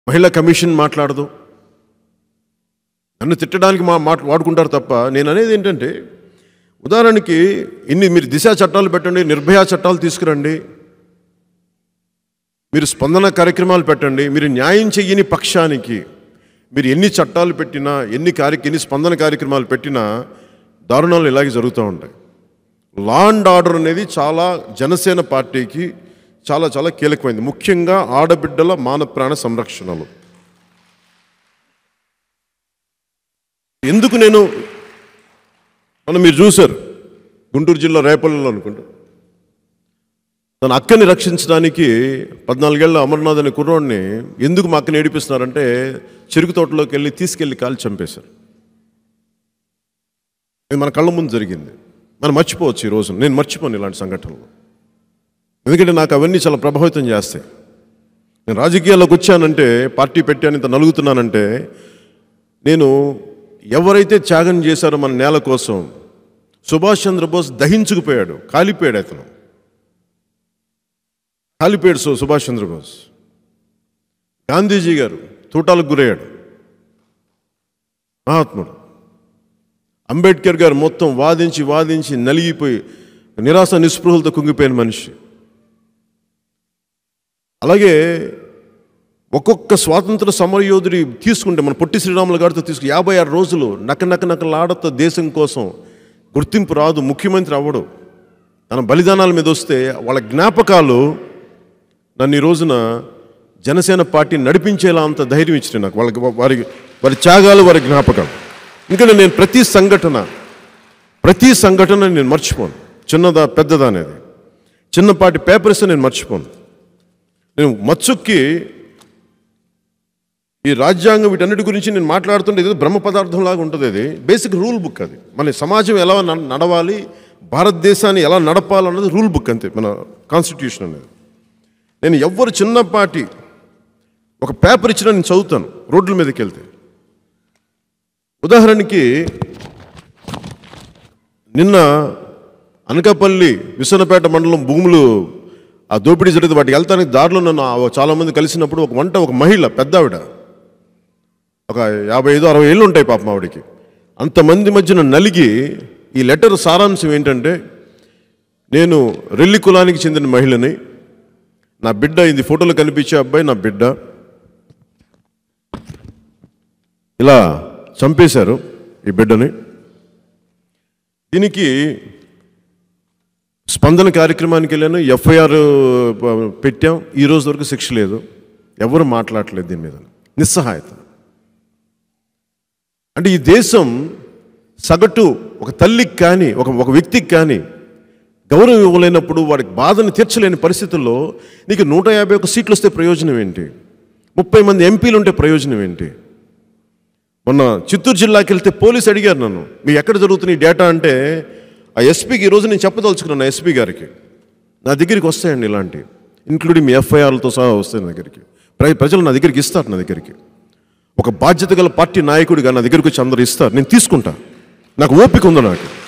మహిళా కమిషన్ మాట్లాడదు నన్ను తిట్టడానికి మా మాట వాడుకుంటారు తప్ప నేను అనేది ఏంటంటే ఉదాహరణకి ఇన్ని మీరు దిశ చట్టాలు పెట్టండి నిర్భయ చట్టాలు తీసుకురండి మీరు స్పందన కార్యక్రమాలు పెట్టండి మీరు న్యాయం చెయ్యని పక్షానికి మీరు ఎన్ని చట్టాలు పెట్టినా ఎన్ని కార్య ఎన్ని స్పందన కార్యక్రమాలు పెట్టినా దారుణాలు ఇలాగే జరుగుతూ ఉంటాయి లా అండ్ ఆర్డర్ అనేది చాలా జనసేన పార్టీకి చాలా చాలా కీలకమైంది ముఖ్యంగా ఆడబిడ్డల మాన ప్రాణ సంరక్షణలు ఎందుకు నేను మనం మీరు చూశారు గుంటూరు జిల్లా రేపల్లిలో అనుకుంటా తన అక్కని రక్షించడానికి పద్నాలుగేళ్ల అమర్నాథ్ అనే కుర్రోడిని ఎందుకు మా అక్కని ఏడిపిస్తున్నారంటే చెరుకు తోటలోకి వెళ్ళి తీసుకెళ్లి కాల్చి చంపేశారు ఇది మన కళ్ళ ముందు జరిగింది మనం మర్చిపోవచ్చు ఈ రోజు నేను మర్చిపోను ఇలాంటి సంఘటనలు ఎందుకంటే నాకు అవన్నీ చాలా ప్రభావితం చేస్తాయి నేను రాజకీయాల్లోకి వచ్చానంటే పార్టీ పెట్టాను ఇంత నలుగుతున్నానంటే నేను ఎవరైతే త్యాగం చేశారో మన నేల కోసం సుభాష్ చంద్రబోస్ దహించుకుపోయాడు కాలిపోయాడు అతను కాలిపోయాడు సు- సుభాష్ చంద్రబోస్ గాంధీజీ గారు తూటాలకు గురయ్యాడు మహాత్ముడు అంబేద్కర్ గారు మొత్తం వాదించి వాదించి నలిగిపోయి నిరాశ నిస్పృహలతో కుంగిపోయిన మనిషి అలాగే ఒక్కొక్క స్వాతంత్ర సమరయోధుడి తీసుకుంటే మన పొట్టి శ్రీరాములు గారితో తీసుకు యాభై ఆరు రోజులు నక్క నక్క నక్కలాడతో దేశం కోసం గుర్తింపు రాదు ముఖ్యమంత్రి అవ్వడు తన బలిదానాల మీద వస్తే వాళ్ళ జ్ఞాపకాలు నన్ను ఈ రోజున జనసేన పార్టీ నడిపించేలా అంత ధైర్యం ఇచ్చిన నాకు వాళ్ళకి వారి వారి త్యాగాలు వారి జ్ఞాపకాలు ఎందుకంటే నేను ప్రతి సంఘటన ప్రతి సంఘటన నేను మర్చిపోను చిన్నదా పెద్దదా అనేది చిన్నపాటి పేపర్స్ నేను మర్చిపోను నేను మచ్చుక్కి ఈ రాజ్యాంగం వీటన్నిటి గురించి నేను మాట్లాడుతుంటే ఏదో బ్రహ్మ పదార్థం లాగా ఉంటుంది అది బేసిక్ రూల్ బుక్ అది మన సమాజం ఎలా న- నడవాలి భారతదేశాన్ని ఎలా నడపాలన్నది రూల్ బుక్ అంతే మన కాన్స్టిట్యూషన్ అనేది నేను ఎవ్వరు చిన్నపాటి ఒక పేపర్ ఇచ్చినా నేను చదువుతాను రోడ్ల మీదకి వెళ్తే ఉదాహరణకి నిన్న అనకాపల్లి విశ్వనపేట మండలం భూములు ఆ దోపిడీ జరిగితే వాటికి వెళ్తానికి దారిలో నన్ను ఆ చాలామంది కలిసినప్పుడు ఒక వంట ఒక మహిళ పెద్ద ఆవిడ ఒక యాభై ఐదు అరవై ఏళ్ళు ఉంటాయి పాపం ఆవిడకి అంతమంది మధ్యన నలిగి ఈ లెటర్ సారాంశం ఏంటంటే నేను రెల్లి కులానికి చెందిన మహిళని నా బిడ్డ ఇది ఫోటోలో కనిపించే అబ్బాయి నా బిడ్డ ఇలా చంపేశారు ఈ బిడ్డని దీనికి స్పందన కార్యక్రమానికి వెళ్ళాను ఎఫ్ఐఆర్ పెట్టాం ఈ రోజు వరకు శిక్ష లేదు ఎవరు మాట్లాడలేదు దీని మీద నిస్సహాయత అంటే ఈ దేశం సగటు ఒక తల్లికి కానీ ఒక ఒక వ్యక్తికి కానీ గౌరవం ఇవ్వలేనప్పుడు వాడికి బాధను తీర్చలేని పరిస్థితుల్లో నీకు నూట యాభై ఒక సీట్లు వస్తే ప్రయోజనం ఏంటి ముప్పై మంది ఎంపీలు ఉంటే ప్రయోజనం ఏంటి మొన్న చిత్తూరు జిల్లాకి వెళ్తే పోలీసు అడిగారు నన్ను మీ ఎక్కడ జరుగుతున్న ఈ డేటా అంటే ఆ ఎస్పీకి ఈరోజు నేను చెప్పదలుచుకున్నాను ఎస్పీ గారికి నా దగ్గరికి వస్తాయండి ఇలాంటి ఇంక్లూడింగ్ మీ ఎఫ్ఐఆర్లతో సహా వస్తాయి నా దగ్గరికి ప్ర- ప్రజలు నా దగ్గరికి ఇస్తారు నా దగ్గరికి ఒక బాధ్యత గల పార్టీ నాయకుడిగా నా దగ్గరికి వచ్చి అందరూ ఇస్తారు నేను తీసుకుంటా నాకు ఓపిక ఉంది నాకు